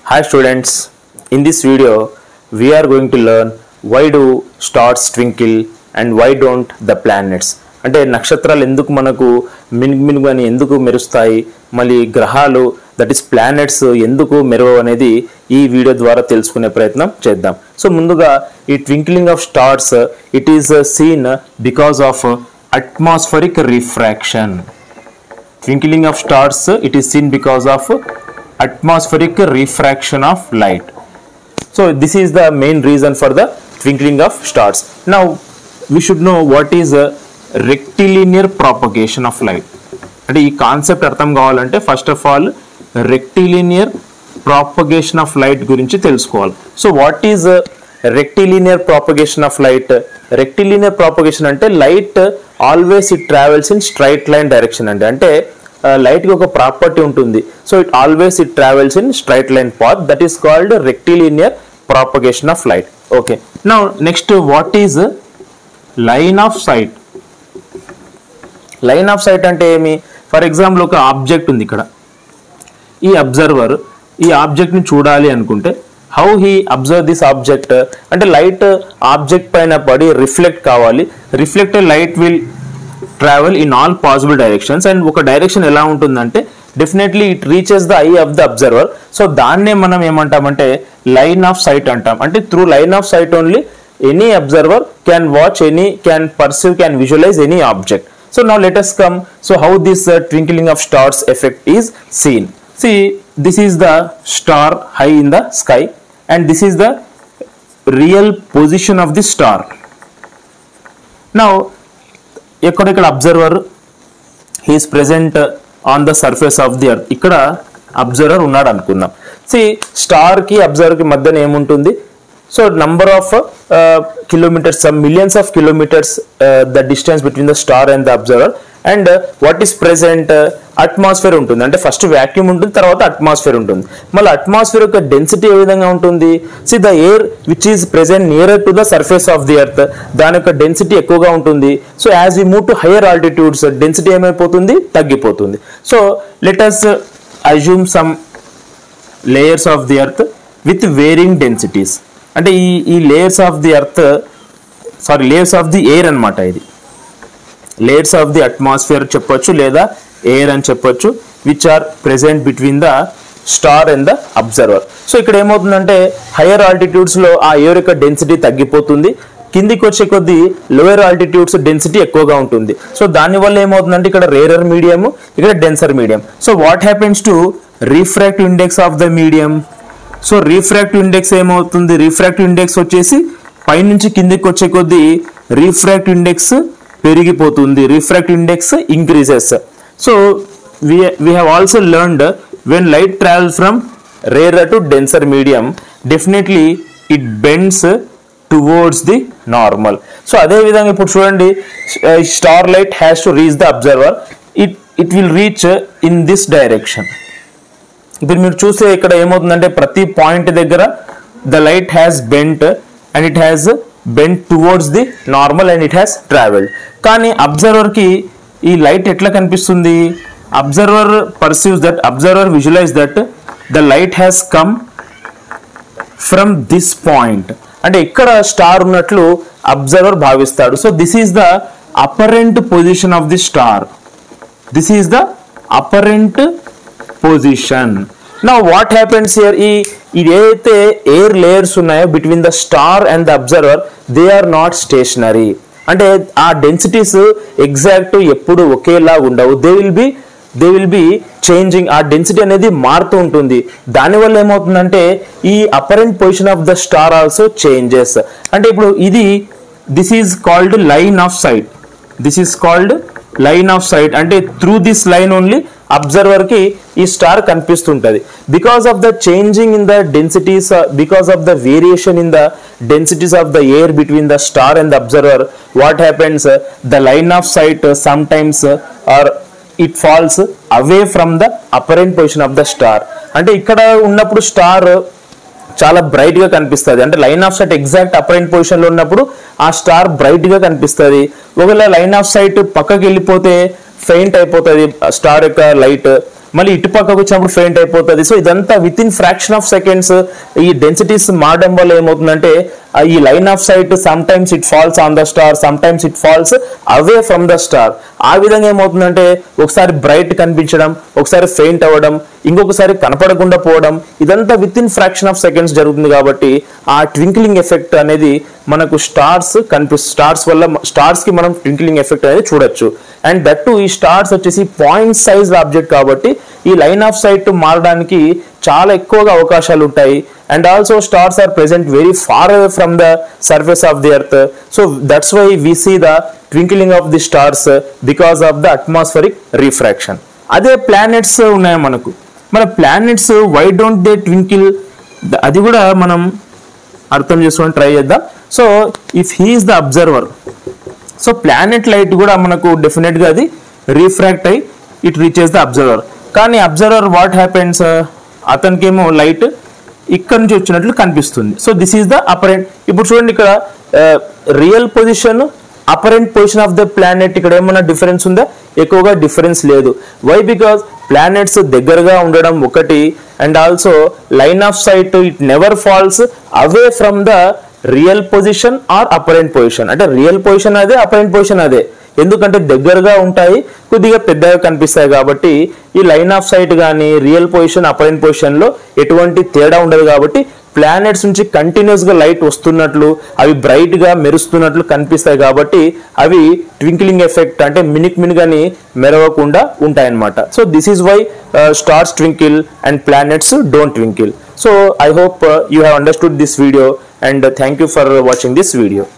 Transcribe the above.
Hi students, in this video we are going to learn why do stars twinkle and why don't the planets అంటే నక్షత్రాలు ఎందుకు మనకు మినుగు మినుగు అని ఎందుకు మెరుస్తాయి మళ్ళీ గ్రహాలు దట్ ఈస్ ప్లానెట్స్ ఎందుకు మెరువు అనేది ఈ వీడియో ద్వారా తెలుసుకునే ప్రయత్నం చేద్దాం సో ముందుగా ఈ twinkling of stars it is seen because of atmospheric refraction twinkling of stars it is seen because of atmospheric refraction of light so this is the main reason for the twinkling of stars now we should know what is a rectilinear propagation of light అంటే ఈ concept అర్థం కావాలంటే first of all rectilinear propagation of light గురించి తెలుసుకోవాలి so what is rectilinear propagation of light rectilinear propagation అంటే light always it travels in straight line direction అండి అంటే light కి ఒక ప్రాపర్టీ ఉంటుంది so it always it travels in straight line path that is called rectilinear propagation of light okay now next what is line of sight line of sight అంటే ఏమి for example ఒక object ఉంది ఇక్కడ ఈ observer ఈ object ని చూడాలి అనుకుంటే how he observe this object అంటే లైట్ ఆబ్జెక్ట్ పైన పడి రిఫ్లెక్ట్ కావాలి reflected light will travel in all possible directions and ఒక డైరెక్షన్ ఎలా ఉంటుందంటే definitely it reaches the eye of the observer so దాన్నే మనం ఏమంటామంటే లైన్ ఆఫ్ సైట్ అంటాం అంటే through line of sight only any observer can watch any can perceive can visualise any object so now let us come so how this uh, twinkling of stars effect is seen see this is the star high in the sky and this is the real position of the star now ఎక్కడెక్కడ observer he's present on the surface of the earth ఇక్కడ observer ఉన్నాడు అనుకుందాం సి star కి observer కి మధ్యన ఏముంటుంది so number of kilometres millions of kilometres the distance between the star and the observer and what is present atmosphere ఉంటుంది అంటే ఫస్ట్ వ్యాక్యూమ్ ఉంటుంది తర్వాత అట్మాస్ఫియర్ ఉంటుంది మళ్ళీ అట్మాస్ఫియర్ యొక్క డెన్సిటీ ఏ విధంగా ఉంటుంది see the air which is present nearer to the surface of the earth దాని యొక్క డెన్సిటీ ఎక్కువగా ఉంటుంది so as we move to higher altitudes density ఏమైపోతుంది తగ్గిపోతుంది so let us assume some layers of the earth with varying densities అంటే ఈ ఈ layers of the earth sorry layers of the air అనమాట ఇది లేయర్స్ ఆఫ్ ది అట్మాస్ఫియర్ చెప్పొచ్చు లేదా air అని చెప్పొచ్చు which are present between the star and the observer so ఇక్కడ ఏమవుతుందంటే హయ్యర్ ఆల్టిట్యూడ్స్ లో ఆ ఎయిర్ యొక్క డెన్సిటీ తగ్గిపోతుంది కిందికి వచ్చే కొద్దీ లోయర్ ఆల్టిట్యూడ్స్ డెన్సిటీ ఎక్కువగా ఉంటుంది సో దానివల్ల ఏమవుతుందంటే ఇక్కడ రేరర్ మీడియం ఇక్కడ denser medium so what happens to refractive index of the medium so refractive index ఏమవుతుంది రిఫ్రాక్టివ్ ఇండెక్స్ వచ్చేసి పైనుంచి కిందికి వచ్చే కొద్దీ రిఫ్రాక్టివ్ ఇండెక్స్ పెరిగిపోతుంది refractive index increases so we we have also learned when light travels from rarer to denser medium definitely it bends towards the normal so అదే విధంగా ఇప్పుడు చూడండి star light has to reach the observer it it will reach in this direction ఇప్పుడు మీరు చూస్తే ఇక్కడ ఏమవుతుందంటే ప్రతి పాయింట్ దగ్గర the light has bent and it has bent towards the normal and it has travelled కానీ అబ్జర్వర్ కి ఈ లైట్ ఎట్లా కనిపిస్తుంది observer perceives that observer visualize that the light has come from this point అంటే ఇక్కడ star ఉన్నట్లు observer భావిస్తాడు so this is the apparent position of the star this is the apparent position నా what happens here ఈ ఇది ఏదైతే air layers ఉన్నాయో between the star and the observer they are not stationary అంటే ఆ densities exact ఎప్పుడు ఒకేలా ఉండవు they will be they will be changing ఆ డెన్సిటీ అనేది మారుతూ ఉంటుంది దానివల్ల ఏమవుతుందంటే ఈ apparent position of the star also changes అంటే ఇప్పుడు ఇది this is called line of sight this is called line of sight అంటే through this line only observer కి ఈ స్టార్ కనిపిస్తుంటది because of the changing in the densities because of the variation in the densities of the air between the star and the observer what happens the line of sight sometimes or it falls away from the apparent position of the star అంటే ఇక్కడ ఉన్నప్పుడు star చాలా bright గా కనిపిస్తుంది అంటే line of sight exact apparent position లో ఉన్నప్పుడు ఆ స్టార్ బ్రైట్ గా కనిపిస్తుంది ఒకవేళ లైన్ ఆఫ్ సైట్ పక్కకి వెళ్ళిపోతే ఫెయింట్ అయిపోతుంది స్టార్ యొక్క లైట్ మళ్ళీ ఇటు పక్కకు వచ్చినప్పుడు ఫెయింట్ అయిపోతుంది సో ఇదంతా within fraction of seconds ఈ డెన్సిటీస్ మారడం వల్ల ఏమవుతుందంటే ఆ ఈ line of sight sometimes it falls on the star sometimes it falls away from the star ఆ విధంగా ఏమవుతుందంటే ఒకసారి బ్రైట్ కనిపించడం ఒకసారి ఫెయింట్ అవ్వడం ఇంకొకసారి కనపడకుండా పోవడం ఇదంతా within fraction of seconds జరుగుతుంది కాబట్టి ఆ ట్వింక్లింగ్ ఎఫెక్ట్ అనేది మనకు స్టార్స్ కనిపి స్టార్స్ వల్ల స్టార్స్ కి మనం ట్వింక్లింగ్ ఎఫెక్ట్ అనేది చూడొచ్చు అండ్ దట్ టు ఈ స్టార్స్ వచ్చేసి పాయింట్ సైజ్ ఆబ్జెక్ట్ కాబట్టి ఈ లైన్ ఆఫ్ సైట్ మారడానికి చాలా ఎక్కువగా అవకాశాలు ఉంటాయి and also stars are present very far away from the surface of the earth so that's why we see the twinkling of the stars because of the atmospheric refraction అదే planets ఉన్నాయి మనకు మన planets why don't they twinkle అది కూడా మనం అర్థం చేసుకోవడానికి try చేద్దాం so if he is the observer so planet light కూడా మనకు డెఫినెట్గా అది రీఫ్రాక్ట్ అయ్యి ఇట్ రీచెస్ ద అబ్జర్వర్ కానీ అబ్జర్వర్ వాట్ హ్యాపెన్స్ అతనికేమో లైట్ ఇక్కడ నుంచి వచ్చినట్లు కనిపిస్తుంది so this is the apparent ఇప్పుడు చూడండి ఇక్కడ real position apparent position of the planet ఇక్కడ ఏమన్నా డిఫరెన్స్ ఉందా ఎక్కువగా డిఫరెన్స్ లేదు వై బికాస్ ప్లానెట్స్ దగ్గరగా ఉండడం ఒకటి and also line of sight it never falls away from the real position or apparent position అంటే రియల్ పొజిషన్ అదే అపరెంట్ పొజిషన్ అదే ఎందుకంటే దగ్గరగా ఉంటాయి కొద్దిగా పెద్దగా కనిపిస్తాయి కాబట్టి ఈ లైన్ ఆఫ్ సైట్ కానీ రియల్ పొజిషన్ అపరెంట్ పొజిషన్ లో ఎటువంటి తేడా ఉండదు కాబట్టి ప్లానెట్స్ నుంచి కంటిన్యూస్ గా లైట్ వస్తున్నట్లు అవి బ్రైట్ గా మెరుస్తున్నట్లు కనిపిస్తాయి కాబట్టి అవి ట్వింక్లింగ్ ఎఫెక్ట్ అంటే మినిక్ మినిగని మెరవకుండా ఉంటాయన్నమాట so this is why stars twinkle and planets don't twinkle so I hope you have understood this video and thank you for watching this video